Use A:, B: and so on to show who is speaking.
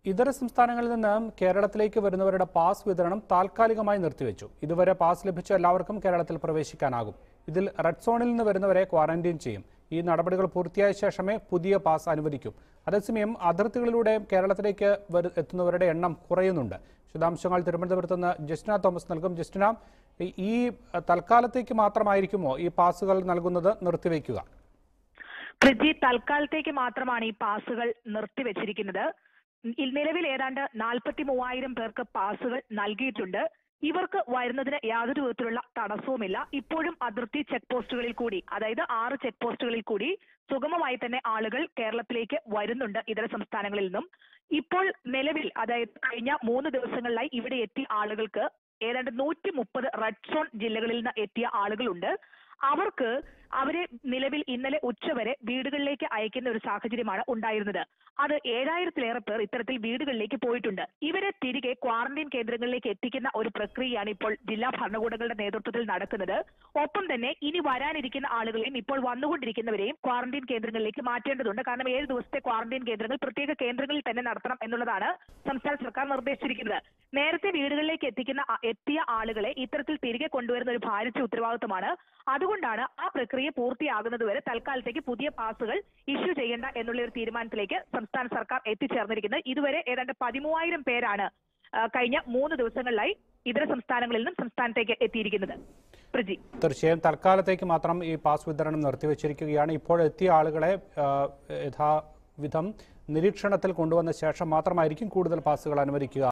A: ഇതര സംസ്ഥാനങ്ങളിൽ നിന്ന് കേരളത്തിലേക്ക് വരുന്നവരുടെ പാസ് വിതരണം താൽക്കാലികമായി നിർത്തിവെച്ചു ഇതുവരെ പാസ് ലഭിച്ച എല്ലാവർക്കും കേരളത്തിൽ പ്രവേശിക്കാനാകും ഇതിൽ റെഡ് സോണിൽ നിന്ന് വരുന്നവരെ ക്വാറന്റൈൻ ചെയ്യും ഈ നടപടികൾ പൂർത്തിയായ ശേഷമേ പുതിയ പാസ് അനുവദിക്കൂ അതേസമയം അതിർത്തികളിലൂടെ കേരളത്തിലേക്ക് വരു- എത്തുന്നവരുടെ എണ്ണം കുറയുന്നുണ്ട് വിശദാംശങ്ങൾ തിരുവനന്തപുരത്ത് നിന്ന് ജസ്റ്റിന തോമസ് നൽകും ജസ്റ്റിന ഈ- ഈ തൽക്കാലത്തേക്ക് മാത്രമായിരിക്കുമോ ഈ പാസുകൾ നൽകുന്നത് നിർത്തിവെക്കുക
B: പ്രജി തൽക്കാലത്തേക്ക് മാത്രമാണ് ഈ പാസുകൾ നിർത്തിവെച്ചിരിക്കുന്നത് ഇ- നിലവിൽ ഏതാണ്ട് നാൽപ്പത്തി മൂവായിരം പേർക്ക് പാസുകൾ നൽകിയിട്ടുണ്ട് ഇവർക്ക് വരുന്നതിന് യാതൊരു വിധത്തിലുള്ള തടസ്സവുമില്ല ഇപ്പോഴും അതിർത്തി ചെക്ക് പോസ്റ്റുകളിൽ കൂടി അതായത് ആറ് ചെക്ക് പോസ്റ്റുകളിൽ കൂടി സുഗമമായി തന്നെ ആളുകൾ കേരളത്തിലേക്ക് വരുന്നുണ്ട് ഇതര സംസ്ഥാനങ്ങളിൽ നിന്നും ഇപ്പോൾ നിലവിൽ അതായത് കഴിഞ്ഞ മൂന്ന് ദിവസങ്ങളിലായി ഇവിടെ എത്തിയ ആളുകൾക്ക് ഏതാണ്ട് നൂറ്റി മുപ്പത് റെഡ് സോൺ ജില്ലകളിൽ നിന്ന് എത്തിയ ആളുകളുണ്ട് അവർക്ക് അവരെ നിലവിൽ ഇന്നലെ ഉച്ചവരെ വീടുകളിലേക്ക് അയക്കുന്ന ഒരു സാഹചര്യമാണ് ഉണ്ടായിരുന്നത് അത് ഏഴായിരത്തിലേറെ പേർ ഇത്തരത്തിൽ വീടുകളിലേക്ക് പോയിട്ടുണ്ട് ഇവരെ തിരികെ ക്വാറന്റൈൻ കേന്ദ്രങ്ങളിലേക്ക് എത്തിക്കുന്ന ഒരു പ്രക്രിയയാണ് ഇപ്പോൾ ജില്ലാ ഭരണകൂടങ്ങളുടെ നേതൃത്വത്തിൽ നടക്കുന്നത് ഒപ്പം തന്നെ ഇനി വരാനിരിക്കുന്ന ആളുകളെയും ഇപ്പോൾ വന്നുകൊണ്ടിരിക്കുന്നവരെയും ക്വാറന്റൈൻ കേന്ദ്രങ്ങളിലേക്ക് മാറ്റേണ്ടതുണ്ട് കാരണം ഏഴ് ദിവസത്തെ ക്വാറന്റൈൻ കേന്ദ്രങ്ങൾ പ്രത്യേക കേന്ദ്രങ്ങളിൽ തന്നെ നടത്തണം എന്നുള്ളതാണ് സംസ്ഥാന സർക്കാർ നിർദ്ദേശിച്ചിരിക്കുന്നത് നേരത്തെ വീടുകളിലേക്ക് എത്തിക്കുന്ന ആ- എത്തിയ ആളുകളെ ഇത്തരത്തിൽ തിരികെ കൊണ്ടുവരുന്ന ഒരു ഭാരിച്ച ഉത്തരവാദിത്വമാണ് അതുകൊണ്ടാണ് ആ പ്രക്രിയ പൂർത്തിയാകുന്നതുവരെ തൽക്കാലത്തേക്ക് പുതിയ പാസുകൾ ഇഷ്യൂ ചെയ്യേണ്ട എന്നുള്ള ഒരു തീരുമാനത്തിലേക്ക് സംസ്ഥാന സർക്കാർ എത്തിച്ചേർന്നിരിക്കുന്നത് ഇതുവരെ ഏതാണ്ട് പതിമൂവായിരം പേരാണ് ആ, കഴിഞ്ഞ മൂന്ന് ദിവസങ്ങളിലായി ഇതര സംസ്ഥാനങ്ങളിൽ നിന്നും സംസ്ഥാനത്തേക്ക് എത്തിയിരിക്കുന്നത് പ്രജി
A: തീർച്ചയായും തൽക്കാലത്തേക്ക് മാത്രം ഈ പാസ് വിതരണം നിർത്തിവെച്ചിരിക്കുകയാണ് ഇപ്പോൾ എത്തിയ ആളുകളെ ആ, യഥാവിധം നിരീക്ഷണത്തിൽ കൊണ്ടുവന്ന ശേഷം മാത്രമായിരിക്കും കൂടുതൽ പാസുകൾ അനുവദിക്കുക